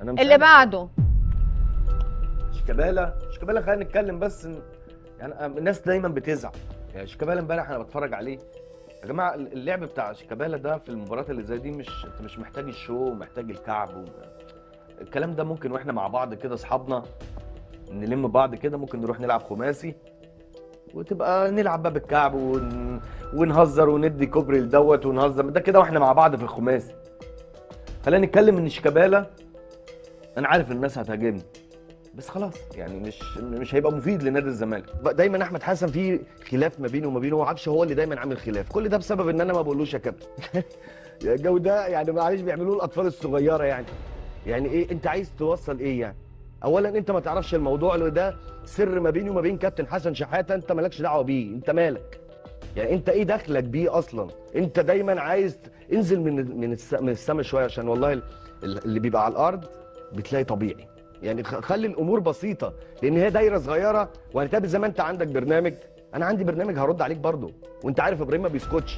انا اللي مسامح. بعده شيكابالا شيكابالا خلينا نتكلم بس إن- يعني أنا- الناس دايما بتزعل يعني شيكابالا امبارح انا بتفرج عليه يا جماعه اللعب بتاع شيكابالا ده في المباريات اللي زي دي مش انت مش محتاج الشو محتاج الكعب و... الكلام ده ممكن واحنا مع بعض كده اصحابنا نلم بعض كده ممكن نروح نلعب خماسي وتبقى نلعب بقى بالكعب ون... ونهزر وندي كوبري لدوت ونهزر ده كده واحنا مع بعض في الخماسي خلينا نتكلم ان شيكابالا انا عارف الناس هتهاجمني بس خلاص يعني مش مش هيبقى مفيد لنادي الزمالك بقى دايما احمد حسن في خلاف ما بينه وما بينه هو عارفش هو اللي دايما عامل خلاف كل ده بسبب ان انا ما بقولوش يا كابتن يا الجو ده يعني معلش بيعملوه الاطفال الصغيره يعني يعني ايه انت عايز توصل ايه يعني اولا انت ما تعرفش الموضوع اللي ده سر ما بيني وما بين كابتن حسن شحاته انت مالكش دعوه بيه انت مالك يعني انت ايه دخلك بيه اصلا انت دايما عايز انزل من من الس- من السما شويه عشان والله ال- اللي بيبقى على الارض بتلاقي طبيعي يعني خ- خلي الامور بسيطه لان هي دايره صغيره وهنتقابل زي ما انت عندك برنامج انا عندي برنامج هرد عليك برضه وانت عارف ابراهيم ما بيسكتش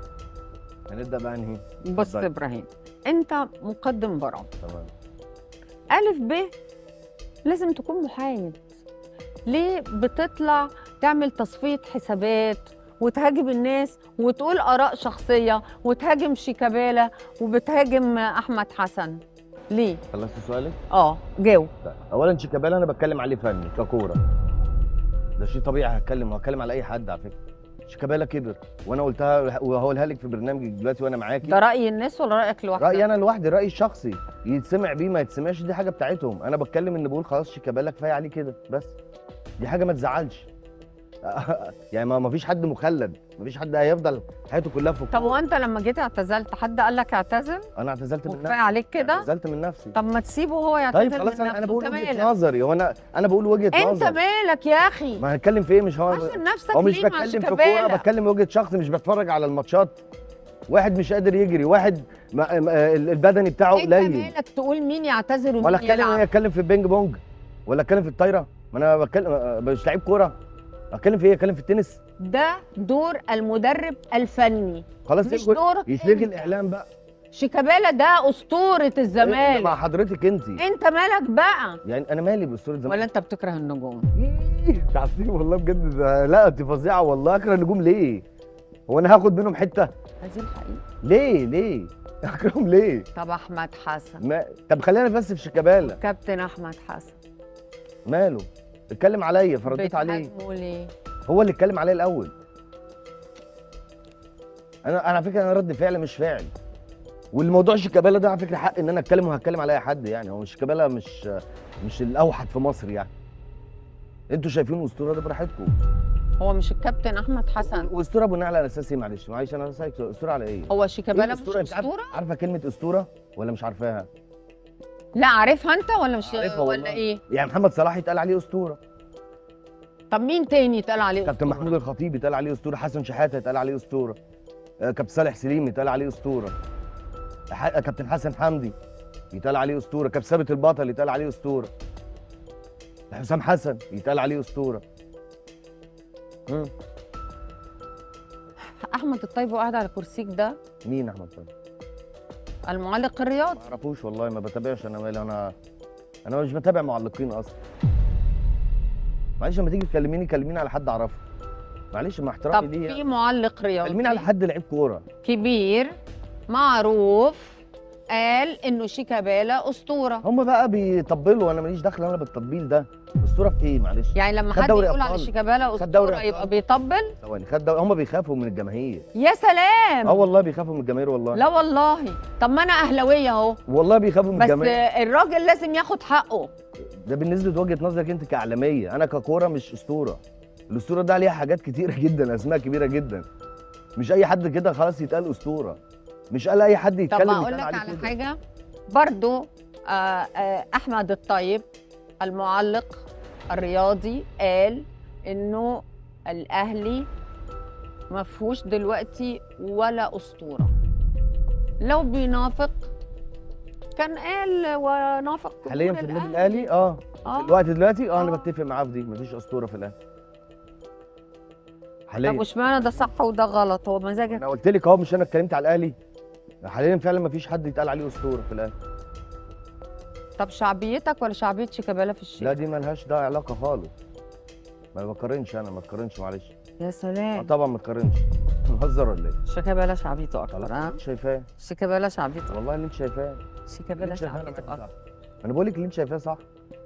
هنبدا بقى انهي بص اتفضل. ابراهيم انت مقدم مباراه تمام ألف ب لازم تكون محايد ليه بتطلع تعمل تصفية حسابات وتهاجم الناس وتقول آراء شخصية وتهاجم شيكابالا وبتهاجم أحمد حسن ليه؟ خلصت سؤالك اه جاوب طيب. اولا شيكابالا انا بتكلم عليه فني ككوره ده شيء طبيعي هتكلم هتكلم على اي حد على فكره شيكابالا كبر وانا قلتها وهقولها لك في برنامجي دلوقتي وانا معاكي ده رأي الناس ولا رأيك لوحدك؟ رايي انا لوحدي رايي الشخصي يتسمع بيه ما يتسمعش دي حاجه بتاعتهم انا بتكلم ان بقول خلاص شيكابالا كفايه عليه كده بس دي حاجه ما تزعلش يعني ما ما فيش حد مخلد ما فيش حد هيفضل حياته كلها في طب الكورة. وانت لما جيت اعتزلت حد قال لك اعتزل انا اعتزلت من وكفايه نفسي عليك كده اعتزلت من نفسي طب ما تسيبه هو يعتزل طيب خلاص من انا انا نفسه، بقول انت وجهه مالك؟ نظري هو انا انا بقول وجهه انت نظر مالك يا اخي ما هنتكلم في ايه مش هو عشان نفسك هو مش ليه مع بتكلم في كوره شيكابالا بتكلم وجهه شخص مش بتفرج على الماتشات واحد مش قادر يجري واحد ما ما- البدني بتاعه انت قليل مالك تقول مين يعتذر ومين ولا اتكلم يلعب اتكلم في البينج بونج ولا اتكلم في الطايره ما انا بتكلم مش لعيب كوره اتكلم في ايه اتكلم في التنس ده دور المدرب الفني خلاص مش يلغوا- دورك يتلغي انت. الاعلام بقى شيكابالا ده اسطوره إيه الزمالك مع حضرتك انت انت مالك بقى يعني انا مالي باسطوره زمان ولا انت بتكره النجوم تعرفين والله بجد ده لا انت فظيعه والله اكره النجوم ليه هو انا هاخد منهم حته هذه الحقيقه ليه ليه اكرههم ليه طب احمد حسن ما... طب خلينا بس في شيكابالا كابتن احمد حسن ماله اتكلم عليا فرديت عليه بتهاجمه ليه هو اللي اتكلم عليا الاول انا انا على فكره انا رد فعل مش فاعل والموضوع شيكابالا ده على فكره حق ان انا اتكلم وهتكلم على اي حد يعني هو شيكابالا مش مش الاوحد في مصر يعني انتوا شايفينه اسطوره ده براحتكم هو مش الكابتن احمد حسن واسطوره بناء على اساس ايه معلش معلش انا سايك اسطوره على ايه؟ هو شيكابالا إيه مش أنت عارف- اسطوره عارفه كلمه اسطوره ولا مش عارفاها؟ لا عارفها انت ولا مش عارفها ولا والله. ايه يعني محمد صلاح يتقال عليه اسطوره طب مين تاني اتقال عليه كابتن أسطورة؟ محمود الخطيب يتقال عليه اسطوره حسن شحاته يتقال عليه اسطوره آه، كابتن صالح سليم يتقال عليه اسطوره ح- كابتن حسن حمدي يتقال عليه اسطوره كابتن ثابت البطل يتقال عليه اسطوره حسام حسن يتقال عليه اسطوره مم. احمد الطيب وقاعد على كرسيك ده مين احمد طيب؟ المعلق ما الرياضي اعرفوش والله ما بتابعش انا مالي انا انا مش بتابع معلقين اصلا معلش لما تيجي تكلميني كلميني على حد اعرفه معلش مع احترامي طب ليه في يعني. معلق رياضي كلميني على حد لعيب كوره كبير معروف قال انه شيكابالا اسطوره هم بقى بيطبلوا انا ماليش دخل انا بالتطبيل ده اسطوره في ايه معلش يعني لما خد حد دوري يقول على أبطال. شيكابالا خد دوري اسطوره يبقى أبطال. بيطبل ثواني خد دوري هم بيخافوا من الجماهير يا سلام اه والله بيخافوا من الجماهير والله لا والله طب ما انا اهلاويه اهو والله بيخافوا من بس الجماهير الراجل لازم ياخد حقه ده بالنسبه لوجهه نظرك انت كاعلاميه انا ككوره مش اسطوره الاسطوره ده عليها حاجات كتيره جدا اسماء كبيره جدا مش اي حد كده خلاص يتقال اسطوره مش قال اي حد طب يتكلم ما اقول يتقال لك عليه على كده. حاجه برضو آه آه احمد الطيب المعلق الرياضي قال انه الاهلي ما فيهوش دلوقتي ولا اسطوره لو بينافق كان قال ونافق جمهور حاليا في النادي الاهلي اه في اه الوقت دلوقتي اه انا آه. بتفق معاه في دي مفيش اسطوره في الاهلي طب حاليا واشمعنى ده صح وده غلط هو مزاجك انا قلت لك اهو مش انا اتكلمت على الاهلي حاليا فعلا مفيش حد يتقال عليه اسطوره في الاهلي طب شعبيتك ولا شعبيه شيكابالا في الشيء لا دي ملهاش ده علاقه خالص ما بقارنش انا ما تقارنش معلش يا آه سلام طبعا ما تقارنش مهزر ولا ايه شيكابالا شعبيته خلاص اكتر ها انت شايفاه شيكابالا شايفاه والله اللي انت شايفاه شيكابالا اللي انت شايفاه شعبيته أنا اكتر صح. انا بقول لك اللي انت شايفاه صح